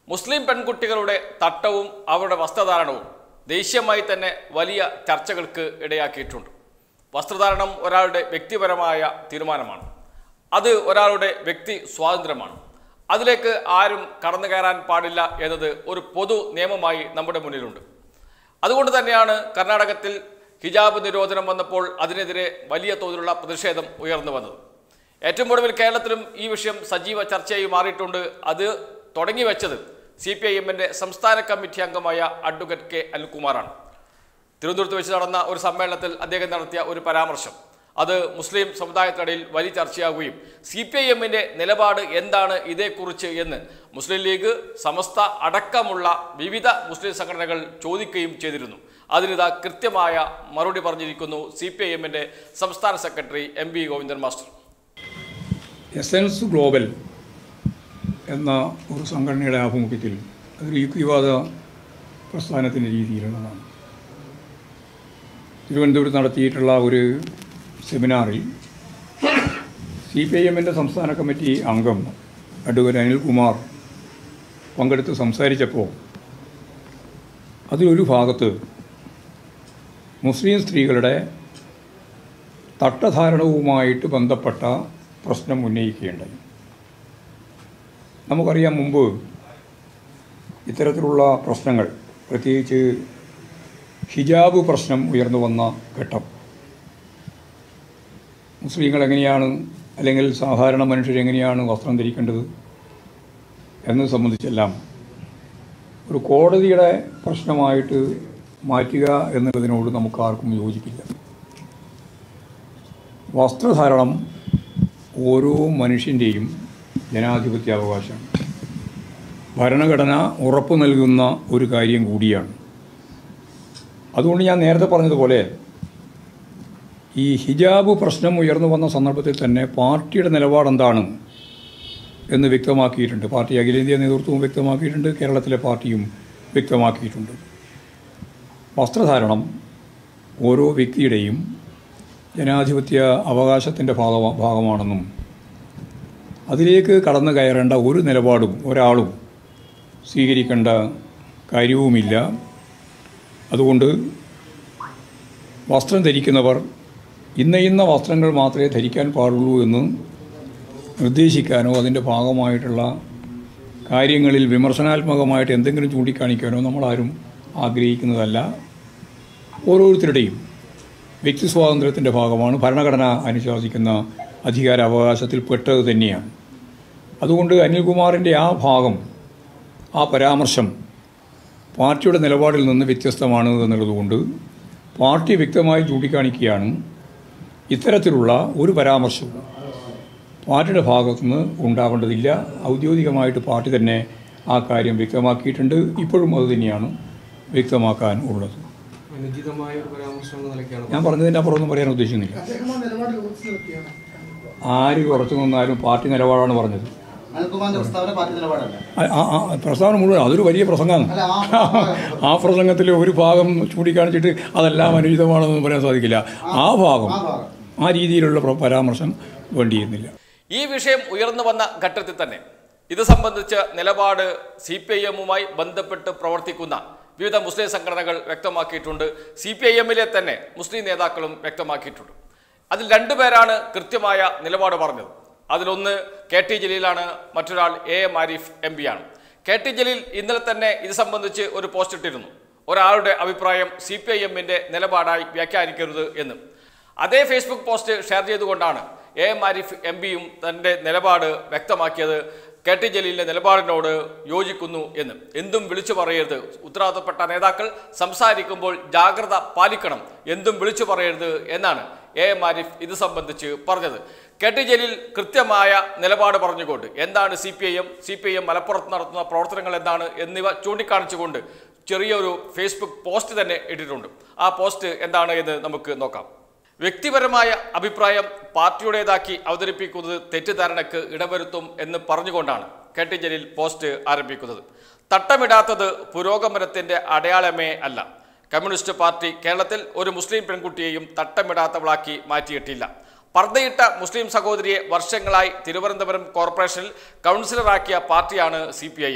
മുസ്ലിം പെൺകുട്ടികളുടെ തട്ടവും അവരുടെ വസ്ത്രധാരണവും ദേശീയമായി തന്നെ വലിയ ചർച്ചകൾക്ക് ഇടയാക്കിയിട്ടുണ്ട് വസ്ത്രധാരണം ഒരാളുടെ വ്യക്തിപരമായ തീരുമാനമാണ് അത് ഒരാളുടെ വ്യക്തി സ്വാതന്ത്ര്യമാണ് അതിലേക്ക് ആരും കടന്നു കയറാൻ പാടില്ല എന്നത് ഒരു പൊതു നിയമമായി നമ്മുടെ മുന്നിലുണ്ട് അതുകൊണ്ട് തന്നെയാണ് കർണാടകത്തിൽ ഹിജാബ് നിരോധനം വന്നപ്പോൾ അതിനെതിരെ വലിയ തോതിലുള്ള പ്രതിഷേധം ഉയർന്നു വന്നത് ഏറ്റവും ഒടുവിൽ കേരളത്തിലും ഈ വിഷയം സജീവ ചർച്ചയായി മാറിയിട്ടുണ്ട് അത് തുടങ്ങി വെച്ചത് സി പി ഐ എമ്മിൻ്റെ സംസ്ഥാന കമ്മിറ്റി അംഗമായ അഡ്വക്കേറ്റ് കെ അനിൽകുമാറാണ് തിരുവനന്തപുരത്ത് വെച്ച് നടന്ന ഒരു സമ്മേളനത്തിൽ അദ്ദേഹം നടത്തിയ ഒരു പരാമർശം അത് മുസ്ലിം സമുദായത്തിനിടയിൽ വലിയ ചർച്ചയാവുകയും സി പി ഐ എമ്മിൻ്റെ നിലപാട് എന്താണ് ഇതേക്കുറിച്ച് എന്ന് മുസ്ലിം ലീഗ് സമസ്ത അടക്കമുള്ള വിവിധ മുസ്ലിം സംഘടനകൾ ചോദിക്കുകയും ചെയ്തിരുന്നു അതിനിതാ കൃത്യമായ മറുപടി പറഞ്ഞിരിക്കുന്നു സി പി ഐ എമ്മിൻ്റെ സംസ്ഥാന secretary M V Govindan master essence global എന്ന ഒരു സംഘടനയുടെ ആഭിമുഖ്യത്തിൽ അതൊരു യുക്തിവാദ പ്രസ്ഥാനത്തിൻ്റെ രീതിയിലുള്ളതാണ് തിരുവനന്തപുരത്ത് നടത്തിയിട്ടുള്ള ഒരു സെമിനാറിൽ സി പി ഐ എമ്മിൻ്റെ സംസ്ഥാന കമ്മിറ്റി അംഗം അഡ്വക്കേറ്റ് അനിൽകുമാർ പങ്കെടുത്ത് സംസാരിച്ചപ്പോൾ അതിലൊരു ഭാഗത്ത് മുസ്ലിം സ്ത്രീകളുടെ തട്ടധാരണവുമായിട്ട് ബന്ധപ്പെട്ട പ്രശ്നം ഉന്നയിക്കുകയുണ്ടായി നമുക്കറിയാം മുമ്പ് ഇത്തരത്തിലുള്ള പ്രശ്നങ്ങൾ പ്രത്യേകിച്ച് ഹിജാബ് പ്രശ്നം ഉയർന്നു വന്ന ഘട്ടം മുസ്ലിങ്ങൾ എങ്ങനെയാണ് അല്ലെങ്കിൽ സാധാരണ മനുഷ്യരെങ്ങനെയാണ് വസ്ത്രം ധരിക്കേണ്ടത് എന്നത് സംബന്ധിച്ചെല്ലാം ഒരു കോടതിയുടെ പ്രശ്നമായിട്ട് മാറ്റുക എന്നുള്ളതിനോട് നമുക്ക് ആർക്കും യോജിപ്പില്ല വസ്ത്രധാരണം ഓരോ മനുഷ്യൻ്റെയും ജനാധിപത്യാവകാശമാണ് ഭരണഘടന ഉറപ്പു നൽകുന്ന ഒരു കാര്യം കൂടിയാണ് അതുകൊണ്ട് ഞാൻ നേരത്തെ പറഞ്ഞതുപോലെ ഈ ഹിജാബ് പ്രശ്നം ഉയർന്നു വന്ന സന്ദർഭത്തിൽ തന്നെ പാർട്ടിയുടെ നിലപാടെന്താണ് എന്ന് വ്യക്തമാക്കിയിട്ടുണ്ട് പാർട്ടി അഖിലേന്ത്യാ നേതൃത്വവും വ്യക്തമാക്കിയിട്ടുണ്ട് കേരളത്തിലെ പാർട്ടിയും വ്യക്തമാക്കിയിട്ടുണ്ട് വസ്ത്രധാരണം ഓരോ വ്യക്തിയുടെയും ജനാധിപത്യ അവകാശത്തിൻ്റെ ഭാഗ ഭാഗമാണെന്നും അതിലേക്ക് കടന്നു കയറേണ്ട ഒരു നിലപാടും ഒരാളും സ്വീകരിക്കേണ്ട കാര്യവുമില്ല അതുകൊണ്ട് വസ്ത്രം ധരിക്കുന്നവർ ഇന്ന ഇന്ന വസ്ത്രങ്ങൾ മാത്രമേ ധരിക്കാൻ പാടുള്ളൂ എന്ന് നിർദ്ദേശിക്കാനോ അതിൻ്റെ ഭാഗമായിട്ടുള്ള കാര്യങ്ങളിൽ വിമർശനാത്മകമായിട്ട് എന്തെങ്കിലും ചൂണ്ടിക്കാണിക്കാനോ നമ്മളാരും ആഗ്രഹിക്കുന്നതല്ല ഓരോരുത്തരുടെയും വ്യക്തി സ്വാതന്ത്ര്യത്തിൻ്റെ ഭാഗമാണ് ഭരണഘടന അനുശാസിക്കുന്ന അധികാരാവകാശത്തിൽ പെട്ടത് തന്നെയാണ് അതുകൊണ്ട് അനിൽകുമാറിൻ്റെ ആ ഭാഗം ആ പരാമർശം പാർട്ടിയുടെ നിലപാടിൽ നിന്ന് വ്യത്യസ്തമാണ് എന്നുള്ളതുകൊണ്ട് പാർട്ടി വ്യക്തമായി ചൂണ്ടിക്കാണിക്കുകയാണ് ഇത്തരത്തിലുള്ള ഒരു പരാമർശവും പാർട്ടിയുടെ ഭാഗത്തുനിന്ന് ഉണ്ടാവേണ്ടതില്ല ഔദ്യോഗികമായിട്ട് പാർട്ടി തന്നെ ആ കാര്യം വ്യക്തമാക്കിയിട്ടുണ്ട് ഇപ്പോഴും അത് തന്നെയാണ് വ്യക്തമാക്കാൻ ഉള്ളത് അനുചിതമായ ഒരു പരാമർശം എന്ന നിലയ്ക്കാണ് ഞാൻ പറഞ്ഞതിൻ്റെ അപ്പുറമൊന്നും പറയാൻ ഉദ്ദേശിക്കുന്നില്ല അദ്ദേഹം ആ നിലപാടിൽ ഉറച്ചു നിൽക്കുകയാണ് ആര് കുറച്ചു നിന്നാലും പാർട്ടി നിലപാടാണ് പറഞ്ഞത് അനിൽകുമാറിന്റെ പ്രസ്താവന പാർട്ടി നിലപാടല്ല ആ- ആ- ആ പ്രസ്താവന മുഴുവൻ അതൊരു വലിയ പ്രസംഗമാണ് അല്ല ആ ആ പ്രസംഗത്തിൽ ഒരു ഭാഗം ചൂണ്ടിക്കാണിച്ചിട്ട് അതെല്ലാം അനുചിതമാണെന്ന് പറയാൻ സാധിക്കില്ല ആ ഭാഗം ആ ഭാഗം ആ രീതിയിലുള്ള പ്ര- പരാമർശം വേണ്ടിയിരുന്നില്ല ഈ വിഷയം ഉയർന്നു വന്ന ഘട്ടത്തിൽ തന്നെ ഇത് സംബന്ധിച്ച നിലപാട് സി പി ഐ എമ്മുമായി ബന്ധപ്പെട്ട് പ്രവർത്തിക്കുന്ന വിവിധ മുസ്ലിം സംഘടനകൾ വ്യക്തമാക്കിയിട്ടുണ്ട് സി പി ഐ എമ്മിലെ തന്നെ മുസ്ലിം നേതാക്കളും വ്യക്തമാക്കിയിട്ടുണ്ട് അതിൽ രണ്ടുപേരാണ് കൃത്യമായ നിലപാട് പറഞ്ഞത് അതിലൊന്ന് കെ ടി ജലീലാണ് മറ്റൊരാൾ എ എം ആരിഫ് എം പിയാണ് കെ ടി ജലീൽ ഇന്നലെ തന്നെ ഇത് സംബന്ധിച്ച് ഒരു പോസ്റ്റ് ഇട്ടിരുന്നു ഒരാളുടെ അഭിപ്രായം സി പി ഐ എമ്മിൻ്റെ നിലപാടായി വ്യാഖ്യാനിക്കരുത് എന്ന് അതേ ഫേസ്ബുക്ക് പോസ്റ്റ് ഷെയർ ചെയ്തുകൊണ്ടാണ് എ എം ആരിഫ് എം പിയും തൻ്റെ നിലപാട് വ്യക്തമാക്കിയത് കെ ടി ജലീലിൻ്റെ നിലപാടിനോട് യോജിക്കുന്നു എന്ന് എന്തും വിളിച്ചു പറയരുത് ഉത്തരവാദിത്തപ്പെട്ട നേതാക്കൾ സംസാരിക്കുമ്പോൾ ജാഗ്രത പാലിക്കണം എന്തും വിളിച്ചു പറയരുത് എന്നാണ് എ എം ആരിഫ് ഇത് സംബന്ധിച്ച് പറഞ്ഞത് കെ ടി ജലീൽ കൃത്യമായ നിലപാട് പറഞ്ഞുകൊണ്ട് എന്താണ് C P I M C P I M മലപ്പുറത്ത് നടത്തുന്ന പ്രവർത്തനങ്ങൾ എന്താണ് എന്നിവ ചൂണ്ടിക്കാണിച്ചുകൊണ്ട് ചെറിയൊരു ഫേസ്ബുക്ക് പോസ്റ്റ് തന്നെ ഇട്ടിട്ടുണ്ട് ആ പോസ്റ്റ് എന്താണ് എന്ന് നമുക്ക് നോക്കാം വ്യക്തിപരമായ അഭിപ്രായം പാർട്ടിയുടേതാക്കി അവതരിപ്പിക്കുന്നത് തെറ്റിദ്ധാരണയ്ക്ക് ഇടവരുത്തും എന്ന് പറഞ്ഞുകൊണ്ടാണ് കെ ടി ജലീൽ പോസ്റ്റ് ആരംഭിക്കുന്നത് തട്ടമിടാത്തത് പുരോഗമനത്തിന്റെ അടയാളമേ അല്ല കമ്മ്യൂണിസ്റ്റ് പാർട്ടി കേരളത്തിൽ ഒരു മുസ്ലിം പെൺകുട്ടിയെയും തട്ടമിടാത്തവളാക്കി മാറ്റിയിട്ടില്ല പർദ്ദയിട്ട മുസ്ലിം സഹോദരിയെ വർഷങ്ങളായി തിരുവനന്തപുരം കോർപ്പറേഷനിൽ കൗൺസിലറാക്കിയ പാർട്ടിയാണ് സി പി ഐ എം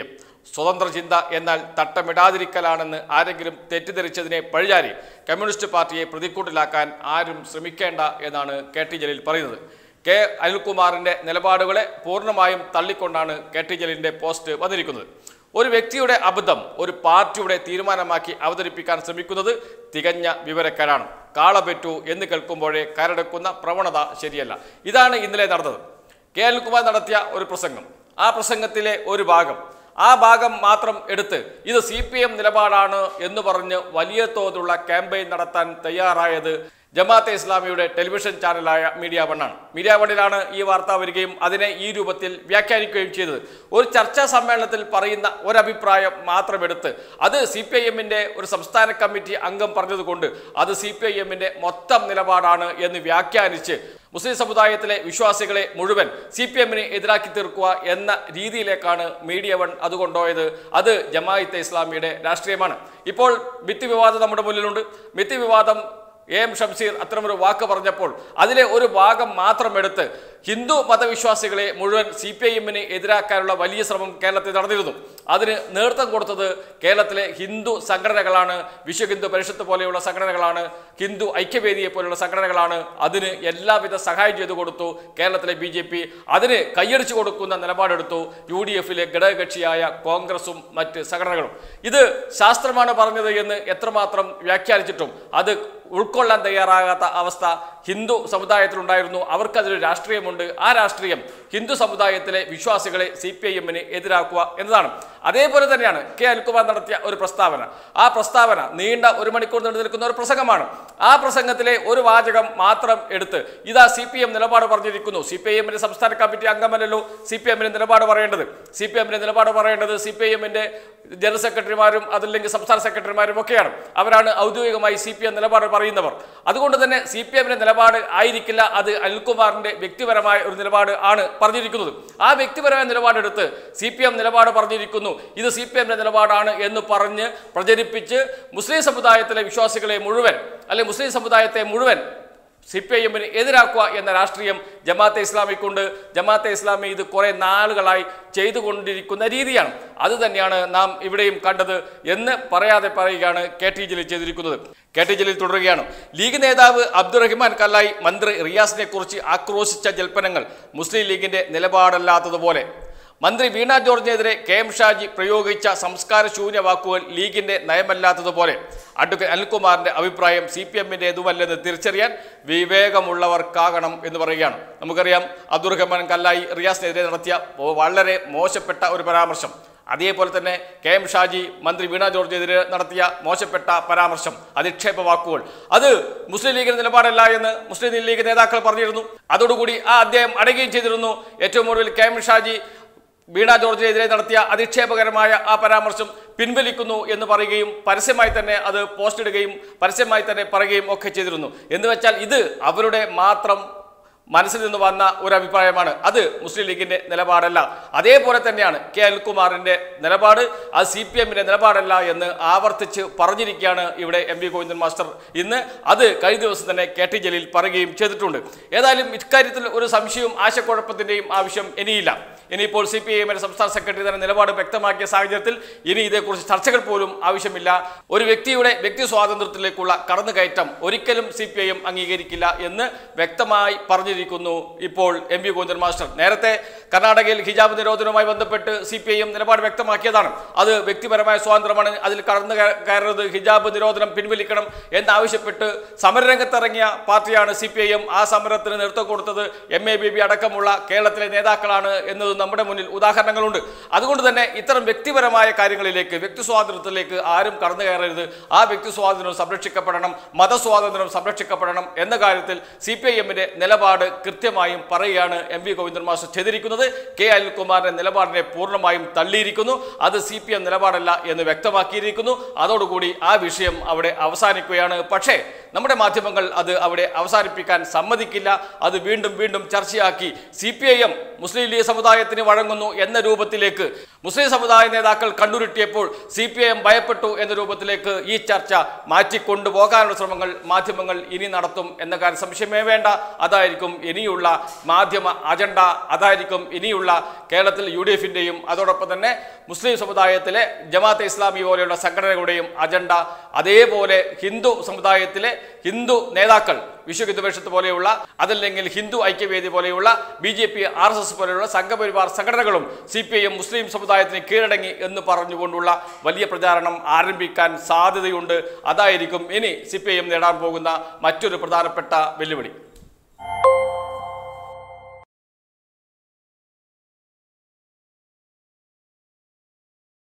സ്വതന്ത്ര ചിന്ത എന്നാൽ തട്ടമിടാതിരിക്കലാണെന്ന് ആരെങ്കിലും തെറ്റിദ്ധരിച്ചതിനെ പഴിചാരി കമ്മ്യൂണിസ്റ്റ് പാർട്ടിയെ പ്രതിക്കൂട്ടിലാക്കാൻ ആരും ശ്രമിക്കേണ്ട എന്നാണ് കെ ടി ജലീൽ പറയുന്നത് കെ അനിൽകുമാറിന്റെ നിലപാടുകളെ പൂർണ്ണമായും തള്ളിക്കൊണ്ടാണ് കെ ടി ജലീലിന്റെ പോസ്റ്റ് വന്നിരിക്കുന്നത് ഒരു വ്യക്തിയുടെ അബദ്ധം ഒരു പാർട്ടിയുടെ തീരുമാനമാക്കി അവതരിപ്പിക്കാൻ ശ്രമിക്കുന്നത് തികഞ്ഞ വിവരക്കാരാണ് കാളപെറ്റു എന്ന് കേൾക്കുമ്പോഴേ കരടക്കുന്ന പ്രവണത ശരിയല്ല ഇതാണ് ഇന്നലെ നടന്നത് കെ അനിൽകുമാർ നടത്തിയ ഒരു പ്രസംഗം ആ പ്രസംഗത്തിലെ ഒരു ഭാഗം ആ ഭാഗം മാത്രം എടുത്ത് ഇത് സി പി എം നിലപാടാണ് എന്ന് പറഞ്ഞ് വലിയ തോതിലുള്ള ക്യാമ്പയിൻ നടത്താൻ തയ്യാറായത് ജമാഅത്തെ ഇസ്ലാമിയുടെ ടെലിവിഷൻ ചാനലായ മീഡിയ വണ്ണാണ് മീഡിയ വണ്ണിലാണ് ഈ വാർത്ത വരികയും അതിനെ ഈ രൂപത്തിൽ വ്യാഖ്യാനിക്കുകയും ചെയ്തത് ഒരു ചർച്ചാ സമ്മേളനത്തിൽ പറയുന്ന ഒരഭിപ്രായം മാത്രമെടുത്ത് അത് സി പി ഐ എമ്മിൻ്റെ ഒരു സംസ്ഥാന കമ്മിറ്റി അംഗം പറഞ്ഞതുകൊണ്ട് അത് സി പി ഐ എമ്മിൻ്റെ മൊത്തം നിലപാടാണ് എന്ന് വ്യാഖ്യാനിച്ച് മുസ്ലിം സമുദായത്തിലെ വിശ്വാസികളെ മുഴുവൻ സി പി എമ്മിന് എതിരാക്കി തീർക്കുക എന്ന രീതിയിലേക്കാണ് മീഡിയ വൺ അത് കൊണ്ടുപോയത് അത് ജമാഅത്തെ ഇസ്ലാമിയുടെ രാഷ്ട്രീയമാണ് ഇപ്പോൾ മിത്തി വിവാദം നമ്മുടെ മുന്നിലുണ്ട് മിത്തി വിവാദം എ എം ഷംസീർ അത്തരമൊരു വാക്ക് പറഞ്ഞപ്പോൾ അതിലെ ഒരു ഭാഗം മാത്രം എടുത്ത് ഹിന്ദു മതവിശ്വാസികളെ മുഴുവൻ സി പി ഐ എമ്മിന് എതിരാക്കാനുള്ള വലിയ ശ്രമം കേരളത്തിൽ നടന്നിരുന്നു അതിന് നേതൃത്വം കൊടുത്തത് കേരളത്തിലെ ഹിന്ദു സംഘടനകളാണ് വിശ്വ ഹിന്ദു പരിഷത്ത് പോലെയുള്ള സംഘടനകളാണ് ഹിന്ദു ഐക്യവേദിയെ പോലെയുള്ള സംഘടനകളാണ് അതിന് എല്ലാവിധ സഹായം ചെയ്തു കൊടുത്തു കേരളത്തിലെ ബി ജെ പി അതിന് കൈയടിച്ചു കൊടുക്കുന്ന നിലപാടെടുത്തു യു ഡി എഫിലെ ഘടകകക്ഷിയായ കോൺഗ്രസും മറ്റ് സംഘടനകളും ഇത് ശാസ്ത്രമാണ് പറഞ്ഞത് എന്ന് എത്രമാത്രം വ്യാഖ്യാനിച്ചിട്ടും അത് ഉൾക്കൊള്ളാൻ തയ്യാറാകാത്ത അവസ്ഥ ഹിന്ദു സമുദായത്തിലുണ്ടായിരുന്നു അവർക്കതൊരു രാഷ്ട്രീയമുണ്ട് ആ രാഷ്ട്രീയം ഹിന്ദു സമുദായത്തിലെ വിശ്വാസികളെ സി പി ഐ എമ്മിന് എതിരാക്കുക എന്നതാണ് അതേപോലെ തന്നെയാണ് കെ അനിൽകുമാർ നടത്തിയ ഒരു പ്രസ്താവന ആ പ്രസ്താവന നീണ്ട ഒരു മണിക്കൂർ നീണ്ടു നിൽക്കുന്ന ഒരു പ്രസംഗമാണ് ആ പ്രസംഗത്തിലെ ഒരു വാചകം മാത്രം എടുത്ത് ഇതാ സി പി എം നിലപാട് പറഞ്ഞിരിക്കുന്നു സി പി ഐ എമ്മിന്റെ സംസ്ഥാന കമ്മിറ്റി അംഗമല്ലല്ലോ സി പി എമ്മിന്റെ നിലപാട് പറയേണ്ടത് സി പി എമ്മിന്റെ നിലപാട് പറയേണ്ടത് സി പി ഐ എമ്മിന്റെ ജനറൽ സെക്രട്ടറിമാരും അതല്ലെങ്കിൽ സംസ്ഥാന സെക്രട്ടറിമാരും ഒക്കെയാണ് അവരാണ് ഔദ്യോഗികമായി സി പി എം നിലപാട് പറയുന്നവർ അതുകൊണ്ട് തന്നെ സി പി എമ്മിന്റെ നിലപാട് ആയിരിക്കില്ല അത് അനിൽകുമാറിന്റെ വ്യക്തിപരമായ ഒരു നിലപാട് ആണ് പറഞ്ഞിരിക്കുന്നത് ആ വ്യക്തിപരമായ നിലപാടെടുത്ത് സി പി എം നിലപാട് പറഞ്ഞിരിക്കുന്നു ഇത് സി പി എമ്മിന്റെ നിലപാടാണ് എന്ന് പറഞ്ഞ് പ്രചരിപ്പിച്ച് മുസ്ലിം സമുദായത്തിലെ വിശ്വാസികളെ മുഴുവൻ അല്ലെങ്കിൽ മുസ്ലിം സമുദായത്തെ മുഴുവൻ സി പി ഐ എമ്മിന് എതിരാക്കുക എന്ന രാഷ്ട്രീയം ജമാഅത്തെ ഇസ്ലാമിക്കുണ്ട് ജമാഅത്തെ ഇസ്ലാമി ഇത് കുറെ നാളുകളായി ചെയ്തുകൊണ്ടിരിക്കുന്ന രീതിയാണ് അത് തന്നെയാണ് നാം ഇവിടെയും കണ്ടത് എന്ന് പറയാതെ പറയുകയാണ് കെ ടി ജലീൽ ചെയ്തിരിക്കുന്നത് കെ ടി ജലീൽ തുടരുകയാണ് ലീഗ് നേതാവ് അബ്ദുറഹിമാൻ കല്ലായി മന്ത്രി റിയാസിനെ കുറിച്ച് ആക്രോശിച്ച ജൽപ്പനങ്ങൾ മുസ്ലിം ലീഗിന്റെ നിലപാടല്ലാത്തതുപോലെ മന്ത്രി വീണ ജോർജിനെതിരെ കെ എം ഷാജി പ്രയോഗിച്ച സംസ്കാര ശൂന്യ വാക്കുകൾ ലീഗിന്റെ നയമല്ലാത്തതുപോലെ അഡ്വക്കേറ്റ് അനിൽകുമാറിന്റെ അഭിപ്രായം സി പി എമ്മിൻ്റെതുമല്ലെന്ന് തിരിച്ചറിയാൻ വിവേകമുള്ളവർക്കാകണം എന്ന് പറയുകയാണ് നമുക്കറിയാം അബ്ദുറഹ്മാൻ കല്ലായി റിയാസിനെതിരെ നടത്തിയ വളരെ മോശപ്പെട്ട ഒരു പരാമർശം അതേപോലെ തന്നെ കെ എം ഷാജി മന്ത്രി വീണ ജോർജിനെതിരെ നടത്തിയ മോശപ്പെട്ട പരാമർശം അധിക്ഷേപ വാക്കുകൾ അത് മുസ്ലിം ലീഗിന്റെ നിലപാടല്ല എന്ന് മുസ്ലിം ലീഗ് നേതാക്കൾ പറഞ്ഞിരുന്നു അതോടുകൂടി ആ അദ്ദേഹം അടയുകയും ചെയ്തിരുന്നു ഏറ്റവും ഒടുവിൽ കെ എം ഷാജി വീണ ജോർജിനെതിരെ നടത്തിയ അധിക്ഷേപകരമായ ആ പരാമർശം പിൻവലിക്കുന്നു എന്ന് പറയുകയും പരസ്യമായി തന്നെ അത് പോസ്റ്റ് ഇടുകയും പരസ്യമായി തന്നെ പറയുകയും ഒക്കെ ചെയ്തിരുന്നു എന്ന് വെച്ചാൽ ഇത് അവരുടെ മാത്രം മനസ്സിൽ നിന്ന് വന്ന ഒരു അഭിപ്രായമാണ് അത് മുസ്ലിം ലീഗിന്റെ നിലപാടല്ല അതേപോലെ തന്നെയാണ് കെ അനിൽകുമാറിന്റെ നിലപാട് അത് സി പി എമ്മിന്റെ നിലപാടല്ല എന്ന് ആവർത്തിച്ച് പറഞ്ഞിരിക്കുകയാണ് ഇവിടെ എം വി ഗോവിന്ദൻ മാസ്റ്റർ ഇന്ന് അത് കഴിഞ്ഞ ദിവസം തന്നെ കെ ടി ജലീൽ പറയുകയും ചെയ്തിട്ടുണ്ട് ഏതായാലും ഇക്കാര്യത്തിൽ ഒരു സംശയവും ആശയക്കുഴപ്പത്തിന്റെയും ആവശ്യം ഇനിയില്ല ഇനിയിപ്പോൾ സി പി ഐ എമ്മിന്റെ സംസ്ഥാന സെക്രട്ടറി തന്നെ നിലപാട് വ്യക്തമാക്കിയ സാഹചര്യത്തിൽ ഇനി ഇതേക്കുറിച്ച് ചർച്ചകൾ പോലും ആവശ്യമില്ല ഒരു വ്യക്തിയുടെ വ്യക്തി സ്വാതന്ത്ര്യത്തിലേക്കുള്ള കടന്നുകയറ്റം ഒരിക്കലും സി പി ഐ എം അംഗീകരിക്കില്ല എന്ന് വ്യക്തമായി പറഞ്ഞിരിക്കുന്നു ഇപ്പോൾ എം വി ഗോവിന്ദൻ മാസ്റ്റർ നേരത്തെ കർണാടകയിൽ ഹിജാബ് നിരോധനവുമായി ബന്ധപ്പെട്ട് സി പി ഐ എം നിലപാട് വ്യക്തമാക്കിയതാണ് അത് വ്യക്തിപരമായ സ്വാതന്ത്ര്യമാണ് അതിൽ കടന്നു കയ- കയറുന്നത് ഹിജാബ് നിരോധനം പിൻവലിക്കണം എന്നാവശ്യപ്പെട്ട് സമരരംഗത്തിറങ്ങിയ പാർട്ടിയാണ് സി പി ഐ എം ആ സമരത്തിന് നേതൃത്വം കൊടുത്തത് എം എ ബി ബി അടക്കമുള്ള കേരളത്തിലെ നേതാക്കളാണ് എന്നത് നമ്മുടെ മുന്നിൽ ഉദാഹരണങ്ങളുണ്ട് അതുകൊണ്ട് തന്നെ ഇത്തരം വ്യക്തിപരമായ കാര്യങ്ങളിലേക്ക് വ്യക്തി സ്വാതന്ത്ര്യത്തിലേക്ക് ആരും കടന്നു കയറരുത് ആ വ്യക്തി സ്വാതന്ത്ര്യം സംരക്ഷിക്കപ്പെടണം മതസ്വാതന്ത്ര്യം സംരക്ഷിക്കപ്പെടണം എന്ന കാര്യത്തിൽ സി പി ഐ എമ്മിന്റെ നിലപാട് കൃത്യമായും പറയുകയാണ് എം വി ഗോവിന്ദൻ മാസ്റ്റർ ചെയ്തിരിക്കുന്നത് കെ അനിൽകുമാറിന്റെ നിലപാടിനെ പൂർണ്ണമായും തള്ളിയിരിക്കുന്നു അത് സി പി എം നിലപാടല്ല എന്ന് വ്യക്തമാക്കിയിരിക്കുന്നു അതോടുകൂടി ആ വിഷയം അവിടെ അവസാനിക്കുകയാണ് പക്ഷേ നമ്മുടെ മാധ്യമങ്ങൾ അത് അവിടെ അവസാനിപ്പിക്കാൻ സമ്മതിക്കില്ല അത് വീണ്ടും വീണ്ടും ചർച്ചയാക്കി C P I M Muslim League സമുദായത്തിന് വഴങ്ങുന്നു എന്ന രൂപത്തിലേക്ക് മുസ്ലിം സമുദായ നേതാക്കൾ കണ്ണുരുട്ടിയപ്പോൾ സി പി ഐ എം ഭയപ്പെട്ടു എന്ന രൂപത്തിലേക്ക് ഈ ചർച്ച മാറ്റിക്കൊണ്ടുപോകാനുള്ള ശ്രമങ്ങൾ മാധ്യമങ്ങൾ ഇനി നടത്തും എന്ന കാര്യം സംശയമേ വേണ്ട അതായിരിക്കും ഇനിയുള്ള മാധ്യമ അജണ്ട അതായിരിക്കും ഇനിയുള്ള കേരളത്തിൽ യു ഡി എഫിൻ്റെയും അതോടൊപ്പം തന്നെ മുസ്ലിം സമുദായത്തിലെ ജമാഅത്തെ ഇസ്ലാമി പോലെയുള്ള സംഘടനകളുടെയും അജണ്ട അതേപോലെ ഹിന്ദു സമുദായത്തിലെ ഹിന്ദു നേതാക്കൾ വിശ്വ ഹിന്ദുപരിഷത്ത് പോലെയുള്ള അതല്ലെങ്കിൽ ഹിന്ദു ഐക്യവേദി പോലെയുള്ള B J P R S S പോലെയുള്ള സംഘപരിവാർ സംഘടനകളും സി പി ഐ എം മുസ്ലിം സമുദായത്തിന് കീഴടങ്ങി എന്ന് പറഞ്ഞുകൊണ്ടുള്ള വലിയ പ്രചാരണം ആരംഭിക്കാൻ സാധ്യതയുണ്ട് അതായിരിക്കും ഇനി സി പി ഐ എം നേടാൻ പോകുന്ന മറ്റൊരു പ്രധാനപ്പെട്ട വെല്ലുവിളി